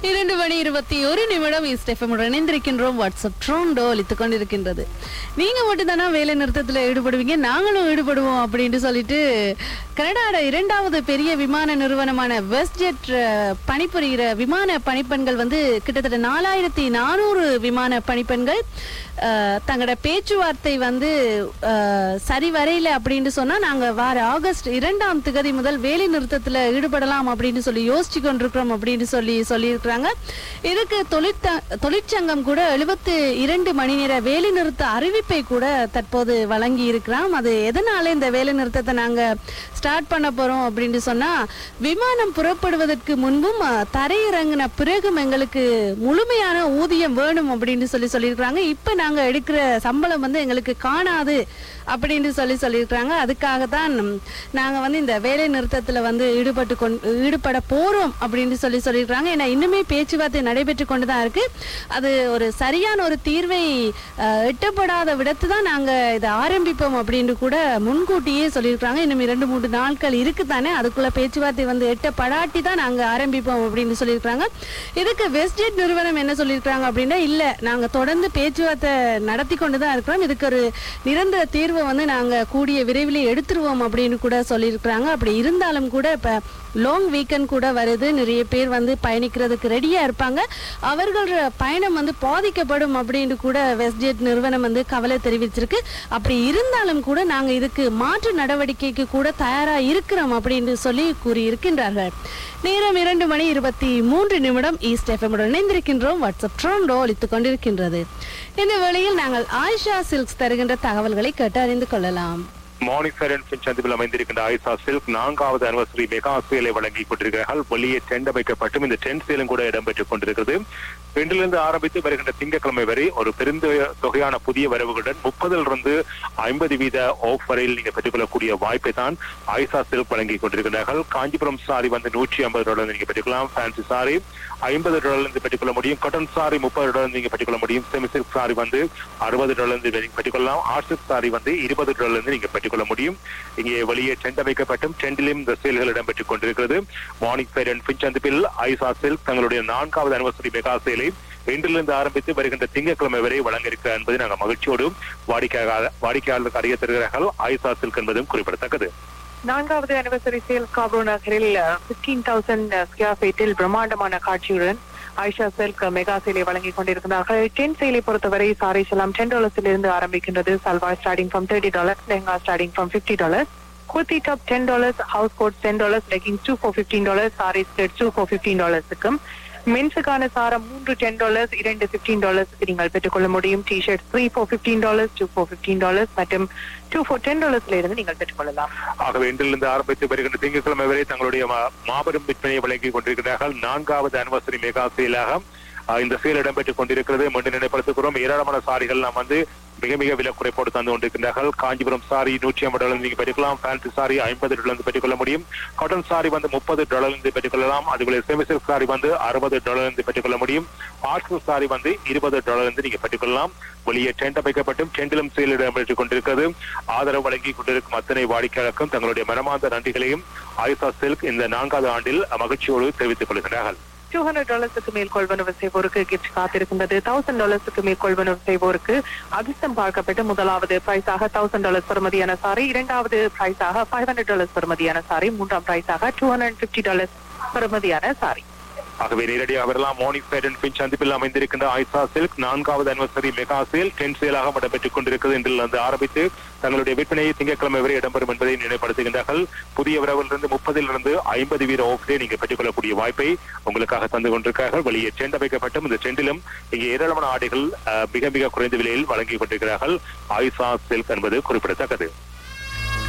இரண்டு மணி இருபத்தி ஒரு நிமிடம் இஸ்டெஃபமுடன் இணைந்திருக்கின்றோம் வாட்ஸ்அப் ட்ரோண்டோ ஒலித்துக் கொண்டிருக்கின்றது நீங்க மட்டும் தானே வேலை நிறுத்தத்துல ஈடுபடுவீங்க நாங்களும் ஈடுபடுவோம் அப்படின்னு சொல்லிட்டு கனடாட இரண்டாவது பெரிய விமான நிறுவனமான வெஸ்ட்ஜெட் அஹ், பணிபுரிகிற விமான பணிப்பெண்கள் வந்து கிட்டத்தட்ட நாலாயிரத்தி நானூறு விமான பணிப்பெண்கள் அஹ், தங்களோட பேச்சுவார்த்தை வந்து அஹ், சரி வரையில அப்படின்னு சொன்னா நாங்க வார ஆகஸ்ட் இரண்டாம் திகதி முதல் வேலை நிறுத்தத்துல ஈடுபடலாம் அப்படின்னு சொல்லி யோசிச்சு கொண்டிருக்கிறோம் அப்படின்னு சொல்லி சொல்லியிருக்கிறாங்க இதுக்கு தொழிற்த தொழிற்சங்கம் கூட எழுபத்து இரண்டு மணி நேர வேலை நிறுத்த அறிவிப்பை கூட தற்போது வழங்கி இருக்கிறோம் அது எதனால இந்த வேலை நிறுத்தத்தை நாங்க ஸ்டார்ட் பண்ண போறோம் அப்படின்னு சொன்னா விமானம் புறப்படுவதற்கு முன்பும் அஹ், தரையிறங்கின பிறகும் எங்களுக்கு முழுமையான ஊதியம் வேணும் அப்படின்னு சொல்லி சொல்லியிருக்கிறாங்க இப்ப நாங்க எடுக்கிற சம்பளம் வந்து எங்களுக்கு காணாது அப்படின்னு சொல்லி சொல்லியிருக்கிறாங்க அதுக்காக தான் நாங்க வந்து இந்த வேலை நிறுத்தத்துல வந்து ஈடுபட்டு கொண்டு ஈடுபட போறோம் அப்படின்னு சொல்லி சொல்லியிருக்கிறாங்க ஏன்னா இன்னுமே பேச்சுவார்த்தை நடைபெற்று கொண்டு தான் இருக்கு அது ஒரு சரியான ஒரு தீர்வை அஹ், எட்டப்படாத விடத்து தான் நாங்க இதை ஆரம்பிப்போம் அப்படின்னு கூட முன்கூட்டியே சொல்லியிருக்கிறாங்க இன்னும் இரண்டு மூன்று நாட்கள் இருக்குதானே அதுக்குள்ள பேச்சுவார்த்தை வந்து எட்டப்படாட்டி தான் நாங்க ஆரம்பிப்போம் அப்படின்னு சொல்லியிருக்கிறாங்க இதுக்கு வெஸ்ட்ஜெட் நிறுவனம் என்ன சொல்லியிருக்கிறாங்க அப்படின்னா இல்ல நாங்க தொடர்ந்து பேச்சுவார்த்தை நடத்தி கொண்டு தான் இருக்கிறோம் இதுக்கு ஒரு நிரந்தர தீர்வை வந்து நாங்க கூடிய விரைவில் எடுத்துருவோம் அப்படின்னு கூட சொல்லியிருக்கிறாங்க அப்படி இருந்தாலும் கூட இப்ப லாங் வீக்கெண்ட் கூட வருது நிறைய பேர் வந்து பயணிக்கிறதுக்கு ரெடியா இருப்பாங்க அவர்களோட பயணம் வந்து பாதிக்கப்படும் அப்படின்னு கூட வெஸ்ட்ஜெட் நிறுவனம் வந்து கவலை தெரிவிச்சிருக்கு அப்படி இருந்தாலும் கூட நாங்க இதுக்கு மாற்று நடவடிக்கைக்கு கூட தயாரா இருக்கிறோம் அப்படின்னு சொல்லி கூறியிருக்கின்றார்கள் நேரம் இரண்டு மணி இருபத்தி மூன்று நிமிடம் ஈஸ்ட் எஃப்எம்முடன் இணைந்திருக்கின்றோம் வாட்ஸ்அப் ட்ரோண்டோ ஒலித்துக் கொண்டிருக்கின்றது இந்த வேளையில் நாங்கள் ஆயிஷா சில்க்ஸ் தருகின்ற தகவல்களை கேட்டு அறிந்து கொள்ளலாம் மார்னிங் ஃபேரன் பின் சந்திப்பில் அமைந்திருக்கின்ற ஐசா சில்க் நான்காவது அனிவர்சரி மெகா சேலை வழங்கி கொண்டிருக்கிறார்கள் வெளியே டென்ட் அமைக்கப்பட்டும் இந்த டென்ட் சேலும் கூட இடம்பெற்றுக் கொண்டிருக்கிறது இன்றிலிருந்து ஆரம்பித்து வருகின்ற திங்கட்கிழமை வரை ஒரு பெருந்த தொகையான புதிய வரவுகளுடன் முப்பதிலிருந்து ஐம்பது வீத ஆஃப் வரையில் நீங்க பெற்றுக்கொள்ளக்கூடிய வாய்ப்பை தான் ஐசா சில்க் வழங்கி கொண்டிருக்கிறார்கள் காஞ்சிபுரம் சாரி வந்து நூற்றி ஐம்பது டாலர் நீங்க பெற்றுக்கலாம் ஃபேன்சி சாரி ஐம்பது டாலர் இருந்து பெற்றுக்கொள்ள முடியும் காட்டன் சாரி முப்பது டாலர் நீங்க பெற்றுக்கொள்ள முடியும் செமி சில்க் சாரி வந்து அறுபது டாலர் இருந்து நீங்க பெற்றுக்கொள்ளலாம் ஆர்ட் சில்க் சாரி வந்து இருபது டாலர் இருந்து நீங்க பெற்றுக்கொள்ள முடியும் இங்கே வெளியே டென்ட் அமைக்கப்பட்டும் டென்டிலும் இந்த சேல்கள் இடம்பெற்றுக் கொண்டிருக்கிறது மார்னிங் ஃபேர் அண்ட் பின் சந்திப்பில் ஐசா சில்க் தங்களுடைய நான்காவது அனிவர்சரி மெகா சேலை இன்றிலிருந்து ஆரம்பித்து வருகின்ற திங்கட்கிழமை வரை வழங்க இருக்கிறார் என்பதை நாங்கள் மகிழ்ச்சியோடு வாடிக்கையாளர் வாடிக்கையாளருக்கு அறிய தருகிறார்கள் ஐசா சில்க் என்பதும் குறிப்பிடத்தக்கது நான்காவது அனிவர்சரி சேல் காப்ரோ நகரில் பிப்டீன் தௌசண்ட் ஸ்கொயர் ஃபீட்டில் பிரம்மாண்டமான காட்சியுடன் ஆயிஷா சில்க் மெகா சேலை வழங்கிக் கொண்டிருக்கிறார்கள் டென் சேலை பொறுத்தவரை சாரீஸ் எல்லாம் டென் டாலர்ஸில் இருந்து ஆரம்பிக்கின்றது salwar starting from thirty dollars lehenga starting from fifty dollars kurti top ten dollars house coat ten dollars leggings two for fifteen dollars saris two for fifteen டாலர்ஸுக்கும் மென்ஸுக்கான சாரம் மூன்று டென் டாலர்ஸ் இரண்டு பிப்டீன் டாலர்ஸ்க்கு நீங்கள் பெற்றுக்கொள்ள முடியும் T shirt three for fifteen dollars two for fifteen dollars மற்றும் டூ ஃபோர் டென் டாலர்ஸ்ல இருந்து நீங்கள் பெற்றுக்கொள்ளலாம் ஆகவே இன்றிலிருந்து ஆரம்பித்து வருகின்ற திங்கட்கிழமை வரை தங்களுடைய மா- மாபெரும் விற்பனையை வழங்கி கொண்டிருக்கிறார்கள் நான்காவது அனிவர்சரி மெகா சேலாக ஆஹ், இந்த சேல் இடம்பெற்றுக் கொண்டிருக்கிறது மீண்டும் நினைப்படுத்துகிறோம் ஏராளமான சாரிகள் நாம் வந்து மிக மிக விலை குறைப்போடு தந்து கொண்டிருக்கின்றார்கள் காஞ்சிபுரம் சாரி நூற்றி ஐம்பது டாலர் நீங்க பெற்றுக்கலாம் ஃபேன்சி சாரி ஐம்பது டாலர் இருந்து பெற்றுக்கொள்ள முடியும் காட்டன் சாரி வந்து முப்பது டாலர் இருந்து பெற்றுக்கொள்ளலாம் அதுபோல செமிசில்க் சாரி வந்து அறுபது டாலர் இருந்து பெற்றுக்கொள்ள முடியும் ஆர்ட்ஸ் சாரி வந்து இருபது டாலர் இருந்து நீங்க பெற்றுக்கொள்ளலாம் வெளியே டென்ட் அமைக்கப்பட்டும் டெண்டிலும் சேல் இடம்பெற்றுக் கொண்டிருக்கிறது ஆதரவு வழங்கி கொண்டிருக்கும் அத்தனை வாடிக்கையாளருக்கும் தங்களுடைய மனமார்ந்த நன்றிகளையும் ஆயுசா சில்க் இந்த நான்காவது ஆண்டில் மகிழ்ச்சியோடு தெரிவித்துக் கொள்கிறார்கள் டூ ஹண்ட்ரட் டாலர்ஸுக்கு மேல் கொள்வனவு செய்வோருக்கு கிஃப்ட் காத்திருக்கின்றது தௌசண்ட் டாலர்ஸுக்கு மேல் கொள்வனவு செய்வோருக்கு அதிர்ஷ்டம் பார்க்கப்பட்டு முதலாவது பிரைஸாக தௌசண்ட் டாலர்ஸ் பெறுமதியான சாரி இரண்டாவது பிரைஸாக ஃபைவ் ஹண்ட்ரட் டாலர்ஸ் பெறுமதியான சாரி மூன்றாம் பிரைஸாக டூ ஹண்ட்ரட் பிப்டி டாலர்ஸ் பெறுமதியான சாரி ஆகவே நேரடியாக வரலாம் மோர்னிங் ஃபேர் அண்ட் பின் சந்திப்பில் அமைந்திருக்கின்ற ஐசா சில்க் நான்காவது அனிவர்சரி மெகா சேல் டென் சேலாக இடம்பெற்றுக் கொண்டிருக்கிறது இன்றிலிருந்து ஆரம்பித்து தங்களுடைய விற்பனையை திங்கட்கிழமை வரை இடம்பெறும் என்பதை நினைப்படுத்துகின்றார்கள் புதிய வரவிலிருந்து முப்பதிலிருந்து ஐம்பது வீத ஓஃபே நீங்க பெற்றுக்கொள்ளக்கூடிய வாய்ப்பை உங்களுக்காக தந்து கொண்டிருக்கிறார்கள் வெளியே டெண்ட் அமைக்கப்பட்டும் இந்த டெண்டிலும் இங்கே ஏராளமான ஆடைகள் அஹ், மிக மிக குறைந்த விலையில் வழங்கி கொண்டிருக்கிறார்கள் ஐசா சில்க் என்பது குறிப்பிடத்தக்கது